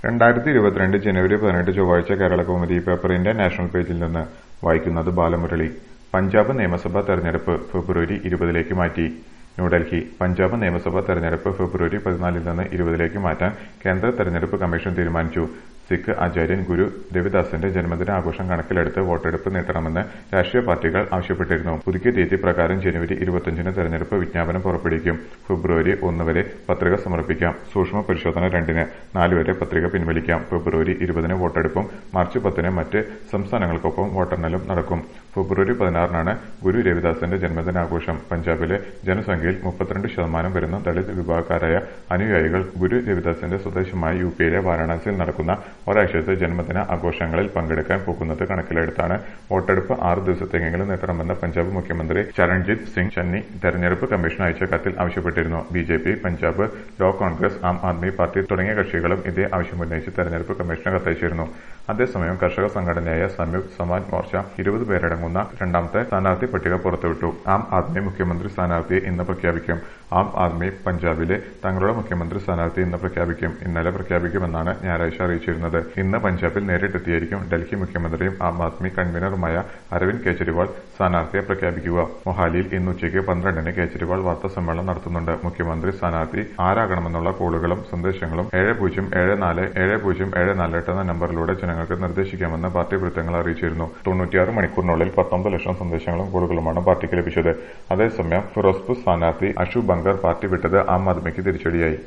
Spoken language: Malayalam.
രണ്ടായിരത്തി ഇരുപത്തിരണ്ട് ജനുവരി പതിനെട്ട് ചൊവ്വാഴ്ച കേരള കൗമുദി പേപ്പറിന്റെ നാഷണൽ പേജിൽ നിന്ന് വായിക്കുന്നത് ബാലമുരളി പഞ്ചാബ് നിയമസഭാ തെരഞ്ഞെടുപ്പ് ഫെബ്രുവരി ഇരുപതിലേക്ക് മാറ്റി ന്യൂഡൽഹി പഞ്ചാബ് നിയമസഭാ തെരഞ്ഞെടുപ്പ് ഫെബ്രുവരി പതിനാലിൽ നിന്ന് ഇരുപതിലേക്ക് മാറ്റാൻ കേന്ദ്ര തെരഞ്ഞെടുപ്പ് കമ്മീഷൻ തീരുമാനിച്ചു സിഖ് ആചാര്യൻ ഗുരു രവിദാസിന്റെ ജന്മദിന ആഘോഷം കണക്കിലെടുത്ത് വോട്ടെടുപ്പ് നീട്ടണമെന്ന് രാഷ്ട്രീയ പാർട്ടികൾ ആവശ്യപ്പെട്ടിരുന്നു പുതുക്കിയ തീയതി പ്രകാരം ജനുവരി ഇരുപത്തിയഞ്ചിന് തെരഞ്ഞെടുപ്പ് വിജ്ഞാപനം പുറപ്പെടുവിക്കും ഫെബ്രുവരി ഒന്ന് വരെ പത്രിക സമർപ്പിക്കാം സൂക്ഷ്മ പരിശോധന രണ്ടിന് നാല് വരെ പത്രിക പിൻവലിക്കാം ഫെബ്രുവരി ഇരുപതിന് വോട്ടെടുപ്പും മാർച്ച് പത്തിന് മറ്റ് സംസ്ഥാനങ്ങൾക്കൊപ്പം വോട്ടെണ്ണലും നടക്കും ഫെബ്രുവരി പതിനാറിനാണ് ഗുരു രവിദാസിന്റെ ജന്മദിനാഘോഷം പഞ്ചാബിലെ ജനസംഖ്യയിൽ മുപ്പത്തിരണ്ട് ശതമാനം വരുന്ന ദളിത് വിഭാഗക്കാരായ അനുയായികൾ ഗുരു രവിദാസിന്റെ സ്വദേശമായ യു പിയിലെ വാരാണസിയിൽ നടക്കുന്ന ഒരാഴ്ചത്തെ ജന്മദിന ആഘോഷങ്ങളിൽ പങ്കെടുക്കാൻ പോകുന്നത് കണക്കിലെടുത്താണ് വോട്ടെടുപ്പ് ആറ് ദിവസത്തെങ്കിലും നീട്ടണമെന്ന് പഞ്ചാബ് മുഖ്യമന്ത്രി ചരൺജിത് സിംഗ് ചന്നി തെരഞ്ഞെടുപ്പ് കമ്മീഷന് അയച്ച കത്തിൽ ആവശ്യപ്പെട്ടിരുന്നു ബി ജെ പി പഞ്ചാബ് ലോ കോൺഗ്രസ് ആം ആദ്മി പാർട്ടി തുടങ്ങിയ കക്ഷികളും ഇതേ ആവശ്യമുന്നയിച്ച് തെരഞ്ഞെടുപ്പ് കമ്മീഷന് കത്തയച്ചിരുന്നു അതേസമയം കർഷക സംഘടനയായ സംയുക്ത് സമാജ് മോർച്ച ഇരുപത് പേരടങ്ങുന്ന രണ്ടാമത്തെ സ്ഥാനാർത്ഥി പട്ടിക പുറത്തുവിട്ടു ആം ആദ്മി മുഖ്യമന്ത്രി സ്ഥാനാർത്ഥിയെ ഇന്ന് പ്രഖ്യാപിക്കും ആം ആദ്മി പഞ്ചാബിലെ തങ്ങളുടെ മുഖ്യമന്ത്രി സ്ഥാനാർത്ഥി ഇന്ന് പ്രഖ്യാപിക്കും ഇന്നലെ പ്രഖ്യാപിക്കുമെന്നാണ് ഞായറാഴ്ച അറിയിച്ചിരുന്നത് ഇന്ന് പഞ്ചാബിൽ നേരിട്ടെത്തിയായിരിക്കും ഡൽഹി മുഖ്യമന്ത്രിയും ആം ആദ്മി കൺവീനറുമായ അരവിന്ദ് കെജ്രിവാൾ സ്ഥാനാർത്ഥിയെ പ്രഖ്യാപിക്കുക മൊഹാലിയിൽ ഇന്ന് ഉച്ചയ്ക്ക് പന്ത്രണ്ടിന് കെജ്രിവാൾ വാർത്താ സമ്മേളനം നടത്തുന്നുണ്ട് മുഖ്യമന്ത്രി സ്ഥാനാർത്ഥി ആരാകണമെന്നുള്ള കോളുകളും സന്ദേശങ്ങളും ഏഴ് പൂജ്യം ഏഴ് നാല് ഏഴ് പൂജ്യം ഏഴ് നാല് എട്ട് എന്ന നമ്പറിലൂടെ ജനങ്ങൾക്ക് നിർദ്ദേശിക്കാമെന്ന് പാർട്ടി വൃത്തങ്ങൾ അറിയിച്ചിരുന്നു തൊണ്ണൂറ്റിയാറ് മണിക്കൂറിനുള്ളിൽ പത്തൊമ്പത് ലക്ഷം സന്ദേശങ്ങളും കോളുകളുമാണ് പാർട്ടിക്ക് ലഭിച്ചത് അതേസമയം ഫിറോസ്പൂർ സ്ഥാനാർത്ഥി അഷു ബങ്കർ പാർട്ടി വിട്ടത് ആം ആദ്മിക്ക് തിരിച്ചടിയായി